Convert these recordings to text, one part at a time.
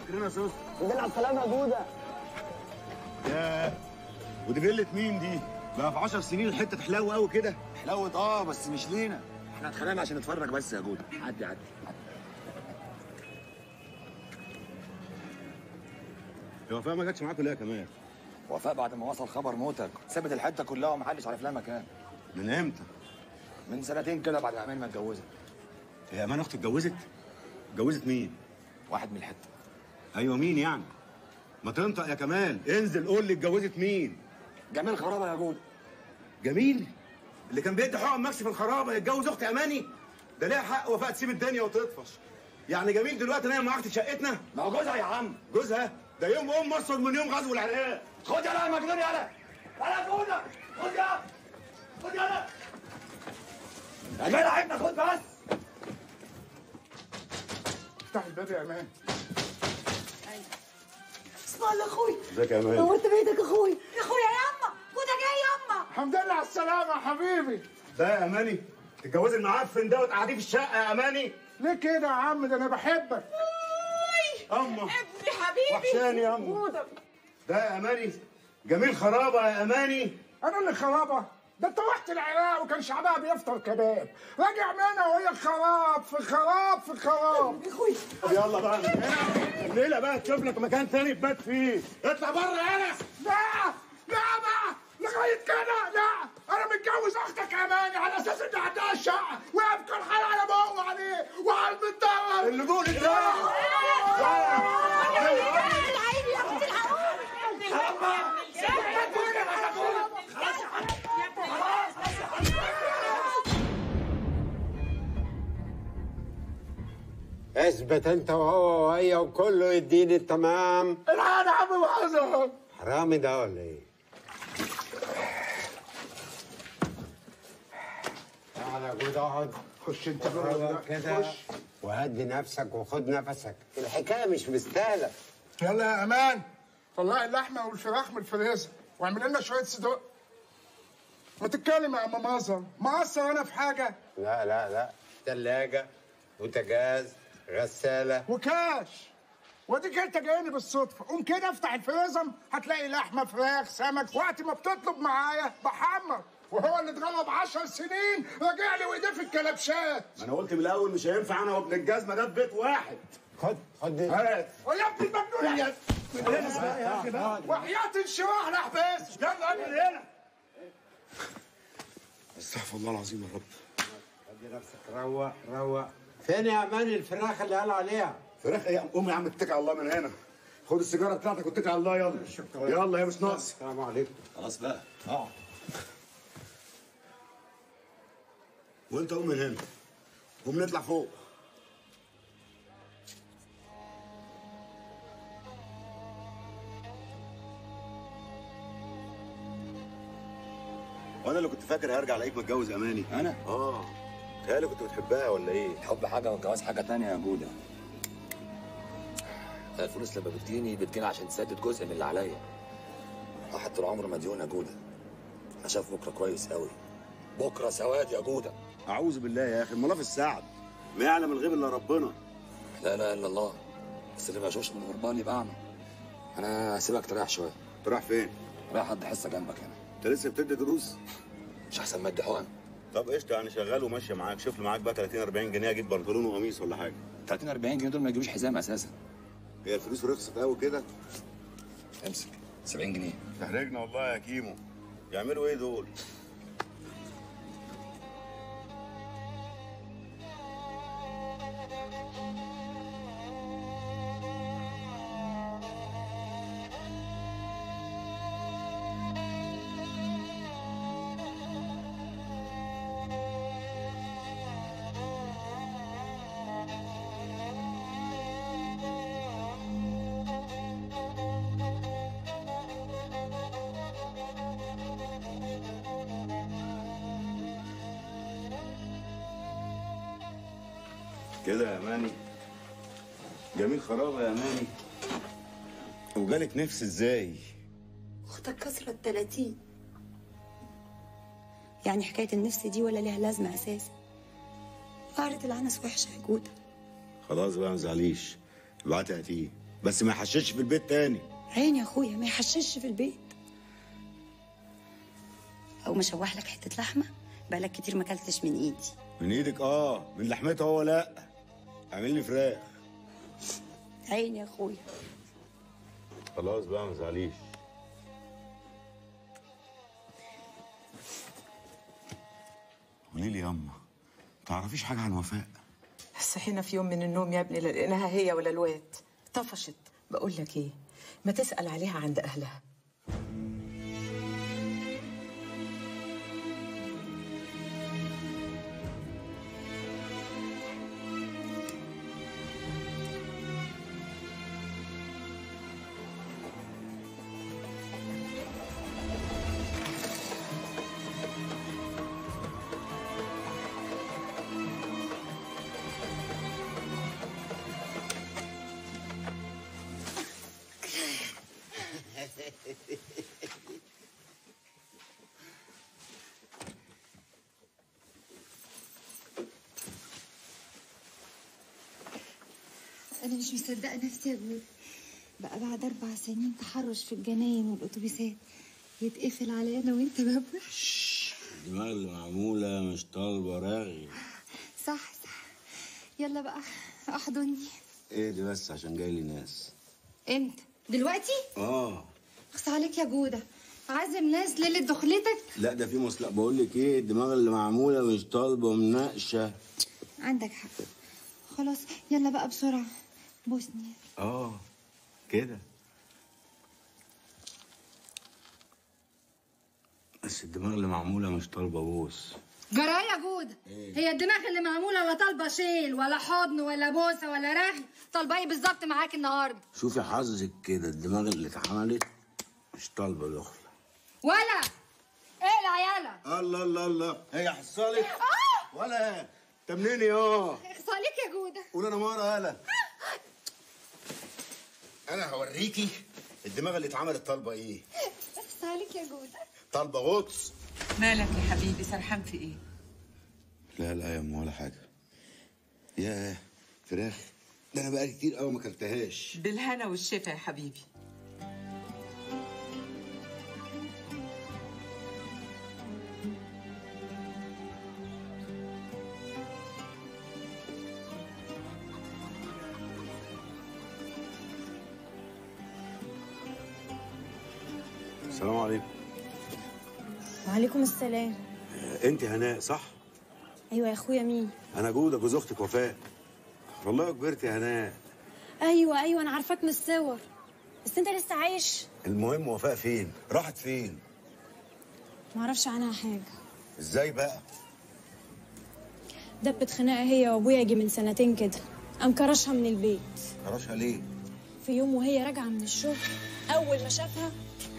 فاكرينها سوس الحمد لله على السلامه يا جوده يا ودي فيلة مين دي؟ بقى في 10 سنين الحته تحلو قوي كده حلوت اه بس مش لينا احنا اتخانقنا عشان نتفرج بس يا جوده عدي عدي هي وفاء ما جاتش معاكم ليه يا كمان؟ وفاء بعد ما وصل خبر موتك سابت الحته كلها ومحدش عارف لها مكان من امتى؟ من سنتين كده بعد ما امان ما اتجوزت هي امان اختي اتجوزت؟ اتجوزت مين؟ واحد من الحته ايوه مين يعني؟ ما تنطق يا كمال انزل قول لي اتجوزت مين؟ جميل خرابه يا جود جميل؟ اللي كان بيدي حقن مكسي في الخرابه يتجوز اخت اماني؟ ده ليها حق وفاء تسيب الدنيا وتطفش يعني جميل دلوقتي نايم مع اختي في شقتنا؟ ما هو جوزها يا عم جوزها؟ ده يوم ام مصر من يوم غزو العراق خد يلا يا مجنون يلا يلا جوده خد يلا خد يلا يا جدع ابنك خد بس افتح الباب يا امان اسم الله اخوي ازيك يا امان نورت بيتك اخوي يا اخويا يا يما جوده جاي يما الحمد لله على السلامه يا حبيبي ده يا اماني تتجوزي المعفن ده وتقعديه في الشقه يا اماني ليه كده يا عم ده انا بحبك اما ابني حبيبي وحشاني يا أم. جوده ده يا اماني جميل خرابه يا اماني انا اللي خرابه ده انت رحت العراق وكان شعبها بيفطر كباب راجع منها وهي خراب في خراب في خراب يا اخوي طب يلا بقى من هنا الليله بقى تشوف لك مكان تاني تبات فيه اطلع بره يا انس لا لا بقى لغايه كده لا انا متجوز اختك اماني على اساس ان عندها الشقه ويبقى الحال على بقه عليه وعلى المدار اللي دول ده العيب يا اختي الحقوني اثبت انت وهو وهي وكله يديني التمام الحقني يا عم معظم حرامي ده ولا ايه؟ تعالى يا جود اقعد خش انت جوه روق دلوقتي، كده خش وهدي نفسك وخد نفسك الحكايه مش مستاهله يلا يا امان طلعي اللحمه والفراخ من الفريزر واعمل لنا شويه صدق ما تتكلم يا عم مازن مقصر انا في حاجه لا لا لا ثلاجه بوتاجاز غساله وكاش وديك انت جايني بالصدفه قوم كده افتح الفريزر هتلاقي لحمه فراخ سمك وقت ما بتطلب معايا بحمر وهو اللي اتغلب 10 سنين راجع لي وايديه في الكلبشات ما انا قلت من الاول مش هينفع انا وابن الجزمه ده في بيت واحد خد خد دي. هات ويا ابني المجنون يا يا اخي بقى وحياة الشواح احبس يلا من هنا استغفر الله العظيم يا رب خد نفسك روق روق فين يا امان الفراخ اللي قال عليها؟ فراخ ايه قوم يا عم اتكل على الله من هنا خد السيجاره بتاعتك واتكل على الله يلا يلا يا مش ناقص السلام عليكم خلاص بقى اقعد وانت قوم من هنا قوم نطلع فوق وانا اللي كنت فاكر هرجع الاقيك متجوز اماني انا اه تهيألي كنت بتحبها ولا ايه؟ الحب حاجه والجواز حاجه تانية يا جوده الفلوس لما بتجيني بتجيني عشان تسدد جزء من اللي عليا واحد طول عمره مديون يا جوده انا شايف بكره كويس قوي بكره سواد يا جوده اعوذ بالله يا اخي الملا في السعد ما يعلم الغيب الا ربنا لا اله الا الله بس اللي ما يشوفش من الغربان يبقى اعمى انا هسيبك تريح شويه تروح فين؟ رايح حد حصه جنبك هنا انت لسه بتدي دروس؟ مش احسن ما ادي حقن طب قشطه يعني شغال وماشيه معاك شوف لي معاك بقى 30 40 جنيه اجيب بنطلون وقميص ولا حاجه 30 40 جنيه دول ما يجيبوش حزام اساسا هي الفلوس رخصت قوي كده امسك 70 جنيه تحرجنا والله يا كيمو يعملوا ايه دول؟ كده يا ماني جميل خرابه يا ماني وجالك نفس ازاي؟ اختك كسرت 30 يعني حكايه النفس دي ولا ليها لازمه اساسا قعدة العنس وحشه يا جوده خلاص بقى ما تزعليش ابعتي هاتيه بس ما يحشش في البيت تاني عيني يا اخويا ما يحشش في البيت او مشوح لك حته لحمه بقالك كتير ما اكلتش من ايدي من ايدك اه من لحمتها هو لا اعمل لي فراخ عيني يا اخويا خلاص بقى ما تزعليش قولي لي ياما تعرفيش حاجه عن وفاء صحينا في يوم من النوم يا ابني لقيناها هي ولا الواد طفشت بقول لك ايه ما تسأل عليها عند اهلها أنا مش مصدقة نفسي يا جود بقى بعد أربع سنين تحرش في الجناين والأتوبيسات يتقفل على أنا وأنت بابا الدماغ اللي معموله مش طالبه راغي صح صح يلا بقى احضني ايه دي بس عشان جاي لي ناس امتى دلوقتي اه اخص عليك يا جودة عازم ناس ليلة دخلتك لا ده في مصلحه بقول لك ايه الدماغ اللي معموله مش طالبه مناقشه عندك حق خلاص يلا بقى بسرعة بوسني اه كده بس الدماغ اللي معموله مش طالبه بوس جرايه يا جودة هي الدماغ اللي معمولة لا طالبة شيل ولا حضن ولا بوسة ولا رغي طالبة ايه بالظبط معاك النهاردة شوفي حظك كده الدماغ اللي اتعملت مش طالبه دخله ولا ايه العيالة الله الله الله هي حصلت ولا انت منين يا اخص عليك يا جودة قول انا مره هلا انا هوريكي الدماغ اللي اتعملت طالبه ايه اخص عليك يا جودة طالبه غطس مالك يا حبيبي سرحان في ايه لا لا يا ام ولا حاجه ياه فراخ ده انا بقالي كتير قوي ما اكلتهاش بالهنا والشفا يا حبيبي السلام عليكم وعليكم السلام انت هناء صح ايوه يا اخويا مين انا جوده جوز اختك وفاء والله كبرت يا هناء ايوه ايوه انا عارفاك من الصور بس انت لسه عايش المهم وفاء فين راحت فين ما اعرفش عنها حاجه ازاي بقى دبت خناقه هي وابويا يجي من سنتين كده قام كرشها من البيت كرشها ليه في يوم وهي راجعه من الشغل اول ما شافها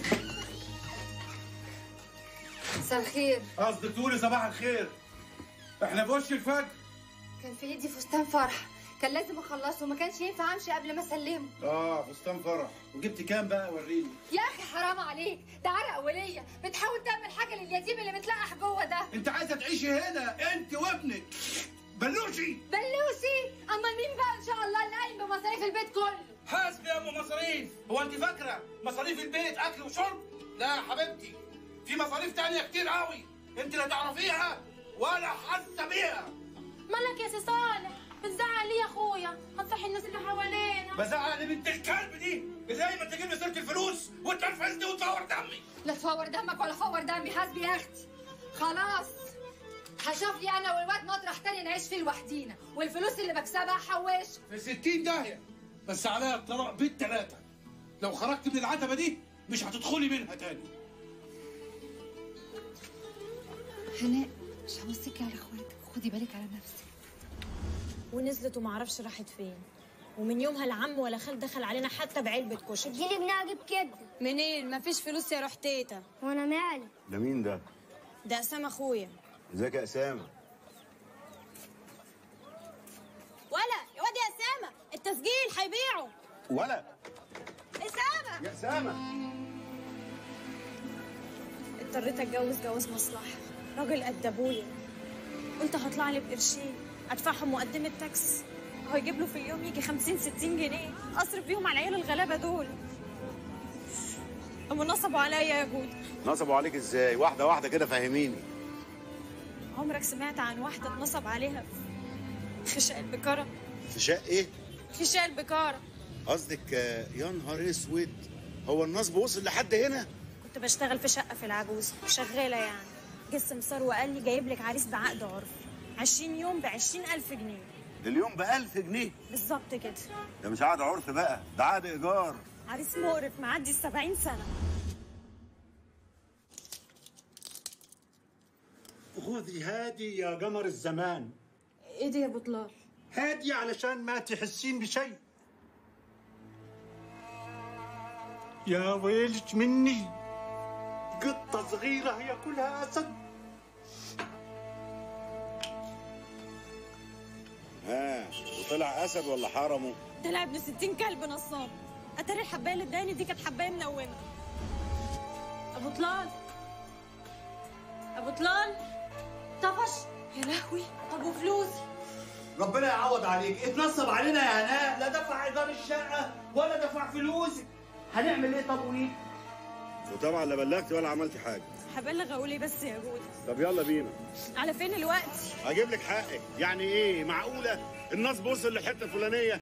مساء الخير قصدك تقولي صباح الخير احنا في وش الفجر كان في ايدي فستان فرح كان لازم اخلصه وما كانش ينفع امشي قبل ما اسلمه اه فستان فرح وجبت كام بقى وريني يا اخي حرام عليك ده عرق ولية بتحاول تعمل حاجة لليتيم اللي متلقح جوه ده انت عايزه تعيشي هنا انت وابنك بلوشي بلوسي اما مين بقى ان شاء الله اللي قايم بمصاريف البيت كله حاسب يا ام مصاريف هو انت فاكره مصاريف البيت اكل وشرب لا يا حبيبتي في مصاريف تانية كتير قوي انت لا تعرفيها ولا حاسه بيها مالك يا سي صالح بتزعل ليه يا اخويا هتصحي الناس اللي حوالينا بزعل بنت الكلب دي ازاي ما تجيب لي سيره الفلوس وتنفذني وتفور دمي لا تفور دمك ولا فور دمي حاسبي يا اختي خلاص هشوف لي انا والواد مطرح تاني نعيش فيه لوحدينا والفلوس اللي بكسبها احوش في ستين داهية بس عليها الطلاق بالتلاتة لو خرجت من العتبة دي مش هتدخلي منها تاني هناء مش هوصيكي على اخواتك خدي بالك على نفسك ونزلت وما اعرفش راحت فين ومن يومها لا عم ولا خال دخل علينا حتى بعلبه كشري اديني جنيه اجيب كبده منين مفيش فلوس يا روح تيتا وانا مالي ده مين ده ده اسام اخويا ازيك يا اسامه ولا يا واد يا اسامه التسجيل هيبيعه ولا اسامه يا اسامه اضطريت اتجوز جواز مصلحه راجل قد ابويا قلت هطلع لي بقرشين ادفعهم مقدمه تاكس هو يجيب له في اليوم يجي 50 60 جنيه اصرف بيهم على العيال الغلابه دول ابو نصبوا عليا يا جود نصبوا عليك ازاي واحده واحده كده فهميني عمرك سمعت عن واحده اتنصب عليها في شقه البكاره في شق ايه في شقه البكاره قصدك آه، يا نهار اسود هو النصب وصل لحد هنا كنت بشتغل في شقه في العجوز شغاله يعني جه السمسار وقال لي جايب لك عريس بعقد عرفي 20 يوم ب 20000 جنيه اليوم ب 1000 جنيه بالظبط كده ده مش عقد عرف بقى ده عقد ايجار عريس مقرف معدي ال 70 سنه خذي هادي يا قمر الزمان ايه دي يا ابو طلال هادي علشان ما تحسين بشيء يا ويلك مني قطة صغيرة ياكلها أسد ها وطلع اسد ولا حرمه طلع ابن 60 كلب نصاب اتاري الحبايه اللي اداني دي كانت حبايه منونه ابو طلال ابو طلال طفش يا لهوي طب وفلوسي ربنا يعوض عليك اتنصب علينا يا هناء لا دفع ايجار الشقه ولا دفع فلوسك هنعمل ايه طب وليه وطبعا لا بلغت ولا عملت حاجه هبلغ اقول ايه بس يا جودة طب يلا بينا على فين الوقت هجيب لك حقك يعني ايه معقوله النصب وصل للحته الفلانيه